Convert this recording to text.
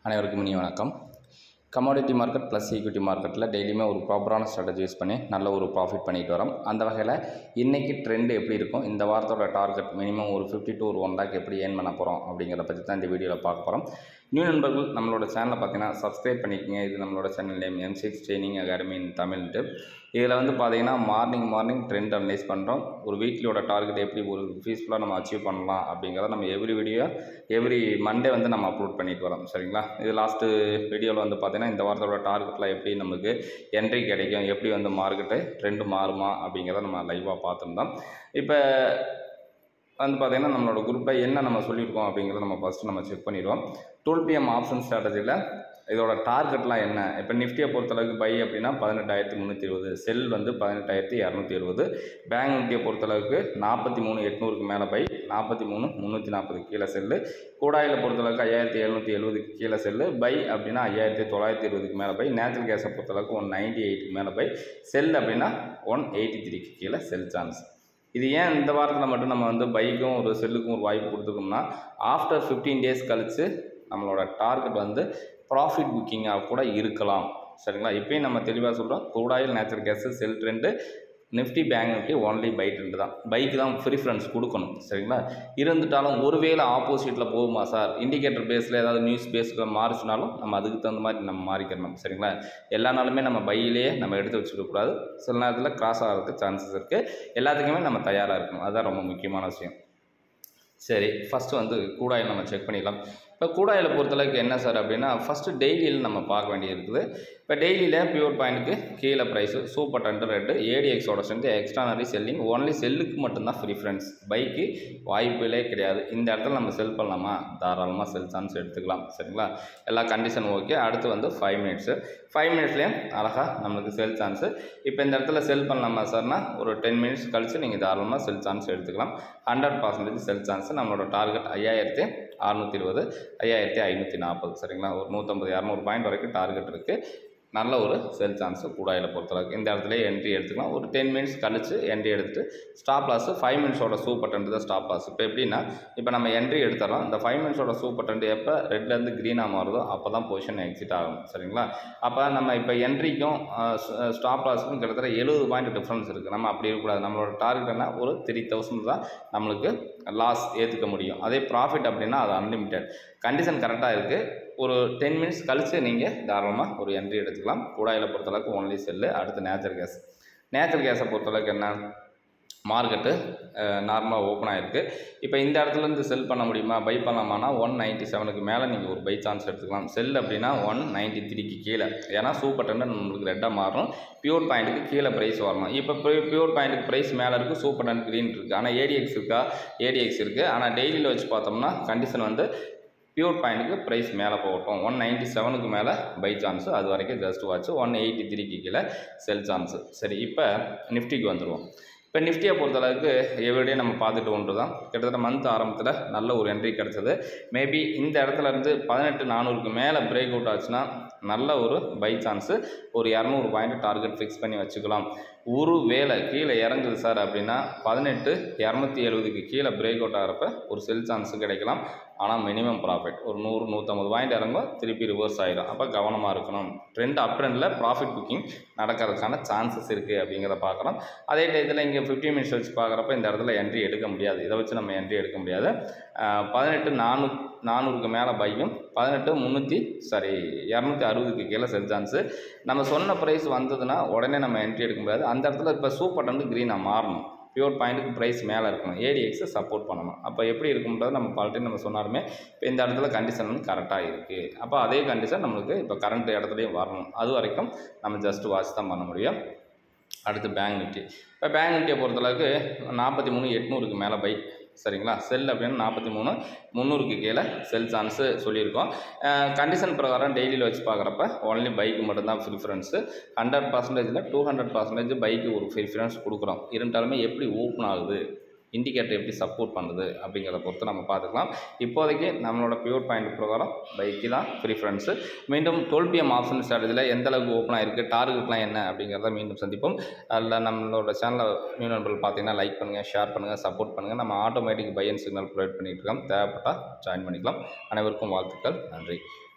அனைவருக்கும் இனிய வணக்கம் கமாடிட்டி மார்க்கெட் ப்ளஸ் ஈக்விட்டி மார்க்கெட்டில் டெய்லியுமே ஒரு ப்ராப்பரான ஸ்ட்ராட்டஜி யூஸ் பண்ணி நல்ல ஒரு ப்ராஃபிட் பண்ணிட்டு வரோம் அந்த வகையில் இன்றைக்கி ட்ரெண்ட் எப்படி இருக்கும் இந்த வாரத்தோட டார்கெட் மினிமம் ஒரு ஃபிஃப்டி to ஒரு ஒன் லேக் எப்படி ஏர்ன் பண்ண போகிறோம் அப்படிங்கிறத பற்றி தான் இந்த வீடியோவில் பார்க்க போகிறோம் நியூ நண்பர்கள் நம்மளோட சேனலை பார்த்தீங்கன்னா சப்ஸ்கிரைப் பண்ணிக்கங்க இது நம்மளோட channel name M six training academy in தமிழ்ட்டு இதில் வந்து பார்த்தீங்கன்னா மார்னிங் மார்னிங் ட்ரெண்ட் அனலைஸ் பண்ணுறோம் ஒரு வீக்லியோட டார்கெட் எப்படி ஒரு பீஸ்ஃபுல்லாக நம்ம அச்சீவ் பண்ணலாம் அப்படிங்கிறத நம்ம எவ்ரி வீடியோ எவ்ரி மண்டே வந்து நம்ம அப்லோட் பண்ணிட்டு வரோம் சரிங்களா இது லாஸ்ட்டு வீடியோவில் வந்து பார்த்தீங்கன்னா இந்த வாரத்தோட டார்கெட்டில் எப்படி நமக்கு என்ட்ரி கிடைக்கும் எப்படி வந்து மார்க்கெட்டு ட்ரெண்டு மாறுமா அப்படிங்கிறத நம்ம லைவாக பார்த்துருந்தோம் இப்போ வந்து பார்த்தீங்கன்னா நம்மளோட குரூப்பை என்ன நம்ம சொல்லியிருக்கோம் அப்படிங்கிறத நம்ம ஃபஸ்ட்டு நம்ம செக் பண்ணிடுவோம் டுவெல் பிஎம் ஆப்ஷன் ஸ்ட்ராட்டஜியில் இதோட டார்கெட்லாம் என்ன இப்போ நிஃப்டியை பொறுத்தளவுக்கு பை அப்படின்னா பதினெட்டாயிரத்தி முந்நூற்றி இருபது செல் வந்து பதினெட்டாயிரத்தி இரநூத்தி எழுபது பேங்க் நிஃப்டியை பொறுத்தளவுக்கு நாற்பத்தி மூணு எட்நூறுக்கு மேலே பை நாற்பத்தி மூணு முந்நூற்றி நாற்பது கீழே செல்லு கூடாயில் பொறுத்தளவுக்கு ஐயாயிரத்தி எழுநூற்றி எழுபதுக்கு கீழே செல்லு பை அப்படின்னா ஐயாயிரத்தி தொள்ளாயிரத்தி இருபதுக்கு மேலே பை நேச்சுரல் கேஸை பொறுத்தளவுக்கு ஒன் நைன்டி எயிட்டுக்கு மேலே பை செல் அப்படின்னா ஒன் எயிட்டி த்ரீக்கு கீழே செல் சான்ஸ் இது ஏன் இந்த வாரத்தில் மட்டும் நம்ம வந்து பைக்கும் ஒரு செல்லுக்கும் ஒரு வாய்ப்பு கொடுத்துருக்கோம்னா ஆஃப்டர் ஃபிஃப்டீன் டேஸ் கழித்து நம்மளோட டார்கெட் வந்து ப்ராஃபிட் புக்கிங்காக கூட இருக்கலாம் சரிங்களா இப்போயும் நம்ம தெளிவாக சொல்கிறோம் crude oil natural gas sell trend nifty bank nifty only buy trend தான் பைக்கு தான் ப்ரிஃபரன்ஸ் கொடுக்கணும் சரிங்களா இருந்துட்டாலும் ஒருவேளை ஆப்போசிட்டில் போகுமா சார் இண்டிகேட்டர் பேஸில் ஏதாவது நியூஸ் பேஸில் மாறிச்சுனாலும் நம்ம அதுக்கு தகுந்த மாதிரி நம்ம மாறிக்கணும் சரிங்களா எல்லா நாளுமே நம்ம பையிலேயே நம்ம எடுத்து வச்சுக்கக்கூடாது சில நேரத்தில் கிராஸ் ஆகிறதுக்கு சான்சஸ் இருக்குது எல்லாத்துக்குமே நம்ம தயாராக இருக்கணும் அதுதான் ரொம்ப முக்கியமான விஷயம் சரி ஃபஸ்ட்டு வந்து கூடாயில் நம்ம செக் பண்ணிடலாம் இப்போ கூடாயில் பொறுத்தளவுக்கு என்ன சார் அப்படின்னா ஃபஸ்ட்டு டெய்லியில் நம்ம பார்க்க வேண்டியது இருக்குது இப்போ டெய்லியில் பியூர் பாயிண்ட்டுக்கு கீழே ப்ரைஸு சூப்பர் டென்டர் ரெட்டு ஏடிஎக்ஸோட ஸ்ட்ரென்த்து எக்ஸ்ட்ரானரி செல்லிங் ஒன்லி செல்லுக்கு மட்டும்தான் ப்ரிஃபரன்ஸ் பைக்கு வாய்ப்புகளே கிடையாது இந்த இடத்துல நம்ம செல் பண்ணலாமா தாராளமாக செல் சான்ஸ் எடுத்துக்கலாம் சரிங்களா எல்லா கண்டிஷன் ஓகே அடுத்து வந்து ஃபைவ் மினிட்ஸு ஃபைவ் மினிட்ஸ்லேயே அழகாக நம்மளுக்கு செல் சான்ஸு இப்போ இந்த இடத்துல செல் பண்ணலாமா சார்னா ஒரு டென் மினிட்ஸ் கழித்து நீங்கள் தாராளமாக செல் சான்ஸ் எடுத்துக்கலாம் ஹண்ட்ரட் பர்சன்டேஜ் செல் சான்ஸ் நம்மளோட டார்கெட் ஐயாயிரத்தி அறநூற்றி இருபது ஐயாயிரத்தி ஐநூற்றி நாற்பது சரிங்களா ஒரு நூற்றம்பது இரநூறு பாயிண்ட் வரைக்கும் டார்கெட் இருக்குது நல்ல ஒரு செல் சான்ஸு கூடாயில் பொறுத்தளவுக்கு இந்த இடத்துல என்ட்ரி எடுத்துக்கலாம் ஒரு டென் மினிட்ஸ் கழிச்சு என்ட்ரி எடுத்துட்டு ஸ்டாப் லாஸு ஃபைவ் மினிட்ஸோட சூப்பர் டென்ட் தான் ஸ்டாப் லாஸ் இப்போ எப்படின்னா இப்போ நம்ம என்ட்ரி எடுத்துறோம் இந்த ஃபைவ் மினிட்ஸோட சூப்பர் டென்ட் எப்போ ரெட்லேருந்து க்ரீனாக மாறுதோ அப்போ தான் பொசிஷன் எக்ஸிட் ஆகும் சரிங்களா அப்போ நம்ம இப்போ என்ட்ரிக்கும் ஸ்டாப் லாஸுக்கும் கிட்டத்தட்ட எழுபது பாயிண்ட் டிஃப்ரென்ஸ் இருக்குது நம்ம அப்படி இருக்கக்கூடாது நம்மளோட டார்கெட் என்ன ஒரு த்ரீ தௌசண்ட் தான் நம்மளுக்கு லாஸ் ஏற்றுக்க முடியும் அதே ப்ராஃபிட் அப்படின்னா அது அன்லிமிட்டெட் கண்டிஷன் கரெக்டாக இருக்குது ஒரு டென் மினிட்ஸ் கழித்து நீங்கள் தாராளமாக ஒரு என்ட்ரி எடுத்துக்கலாம் கூடாயில் பொறுத்தளவுக்கு ஒன்லி செல்லு அடுத்து நேச்சுரல் கேஸ் நேச்சுரல் கேஸை பொறுத்தளவுக்கு என்ன மார்க்கெட்டு நார்மலாக ஓப்பன் ஆகிருக்கு இப்போ இந்த இடத்துலேருந்து செல் பண்ண முடியுமா பை பண்ணலாமானா ஒன் நைன்ட்டி செவனுக்கு மேலே நீங்கள் ஒரு பை சான்ஸ் எடுத்துக்கலாம் செல் அப்படின்னா ஒன் நைன்ட்டி த்ரீக்கு கீழே ஏன்னா சூப்பர் டெண்டர் நம்மளுக்கு ரெட்டாக மாறும் பியூர் பாயிண்ட்டுக்கு கீழே ப்ரைஸ் வரணும் இப்போ பியூர் பாயிண்ட்டுக்கு ப்ரைஸ் மேலே இருக்குது சூப்பர் டெண்ட் க்ரீன் இருக்குது ஆனால் ஏடிஎக்ஸ் இருக்கா ஏடிஎக்ஸ் இருக்குது ஆனால் டெய்லியில் வச்சு பார்த்தோம்னா கண்டிஷன் வந்து பியூர் பாயிண்ட்டுக்கு ப்ரைஸ் மேலே போகட்டும் ஒன் நைன்ட்டி செவனுக்கு மேலே பை சான்ஸு அது வரைக்கும் ஜஸ்ட் வாட்ச் ஒன் எயிட்டி த்ரீக்கு கீழே செல் சான்ஸு சரி இப்போ நிஃப்டிக்கு வந்துடுவோம் இப்போ நிஃப்டியை பொறுத்தளவுக்கு எவ்ரிடே நம்ம பார்த்துட்டு ஒன்று தான் கிட்டத்தட்ட மந்த் ஆரம்பத்தில் நல்ல ஒரு என்ட்ரி கிடச்சது மேபி இந்த இடத்துல இருந்து பதினெட்டு நானூறுக்கு மேலே பிரேக் அவுட் ஆச்சுன்னா நல்ல ஒரு பை சான்ஸு ஒரு இரநூறு பாயிண்ட் டார்கெட் ஃபிக்ஸ் பண்ணி வச்சுக்கலாம் ஒரு வேலை கீழே இறங்குது சார் அப்படின்னா பதினெட்டு இரநூத்தி எழுபதுக்கு கீழே பிரேக் அவுட் ஆகிறப்ப ஒரு செல் சான்ஸு கிடைக்கலாம் ஆனால் மினிமம் ப்ராஃபிட் ஒரு நூறு நூற்றம்பது பாயிண்ட் இறங்கும் திருப்பி ரிவர்ஸ் ஆகிடும் அப்போ கவனமாக இருக்கணும் ட்ரெண்ட் அப் ட்ரெண்டில் ப்ராஃபிட் புக்கிங் நடக்கிறதுக்கான சான்சஸ் இருக்குது அப்படிங்கிறத பார்க்குறோம் அதே டயத்தில் இங்கே ஃபிஃப்டி மினிட்ஸ் வச்சு பார்க்குறப்ப இந்த இடத்துல என்ட்ரி எடுக்க முடியாது இதை வச்சு நம்ம என்ட்ரி எடுக்க முடியாது பதினெட்டு நானூ நானூறுக்கு மேலே பையும் பதினெட்டு முந்நூற்றி சாரி இரநூத்தி அறுபதுக்கு கீழே செல் சான்ஸு நம்ம சொன்ன ப்ரைஸ் வந்ததுன்னா உடனே நம்ம என்ட்ரி எடுக்க முடியாது அந்த இடத்துல இப்போ சூப்பர் வந்து க்ரீனாக மாறணும் பியூர் பாயிண்ட்டுக்கு ப்ரைஸ் மேலே இருக்கணும் ஏடிஎக்ஸை சப்போர்ட் பண்ணணும் அப்போ எப்படி இருக்கும்ன்றது நம்ம பல டைம் நம்ம சொன்னாலுமே இப்போ இந்த இடத்துல கண்டிஷன் வந்து கரெக்டாக இருக்குது அப்போ அதே கண்டிஷன் நம்மளுக்கு இப்போ கரண்ட் இடத்துலையும் வரணும் அது வரைக்கும் நம்ம ஜஸ்ட் வாட்ச் தான் பண்ண முடியும் அடுத்து பேங்க் நிஃப்டி இப்போ பேங்க் நிஃப்டியை பொறுத்தளவுக்கு நாற்பத்தி மூணு எட்நூறுக்கு மேலே பை சரிங்களா செல் அப்படின்னு நாற்பத்தி மூணு முந்நூறுக்கு கீழே செல் சான்ஸு சொல்லியிருக்கோம் கண்டிஷன் பிரகாரம் டெய்லியில் வச்சு பார்க்குறப்ப ஒன்லி பைக்கு மட்டும்தான் ப்ரிஃபரன்ஸு ஹண்ட்ரட் பர்சன்டேஜில் டூ ஹண்ட்ரட் பர்சன்டேஜ் பைக்கு ஒரு ப்ரிஃபரன்ஸ் கொடுக்குறோம் இருந்தாலுமே எப்படி ஓப்பன் ஆகுது இண்டிகேட்டர் எப்படி சப்போர்ட் பண்ணுது அப்படிங்கிறத பொறுத்து நம்ம பார்த்துக்கலாம் இப்போதைக்கு நம்மளோட பியூர் பாயிண்ட் பிரகாரம் பைக்கு தான் ப்ரிஃபரன்ஸு மீண்டும் டுவெல் பிஎம் ஆப்ஷன் ஸ்ட்ராட்டஜியில் எந்த அளவுக்கு ஓப்பன் ஆயிருக்கு டார்கெட்லாம் என்ன அப்படிங்கிறத மீண்டும் சந்திப்போம் அதில் நம்மளோட சேனலை நியூ நண்பர்கள் பார்த்தீங்கன்னா லைக் பண்ணுங்கள் ஷேர் பண்ணுங்கள் சப்போர்ட் பண்ணுங்கள் நம்ம automatic buy and signal provide பண்ணிகிட்டு இருக்கோம் தேவைப்பட்டால் ஜாயின் பண்ணிக்கலாம் அனைவருக்கும் வாழ்த்துக்கள் நன்றி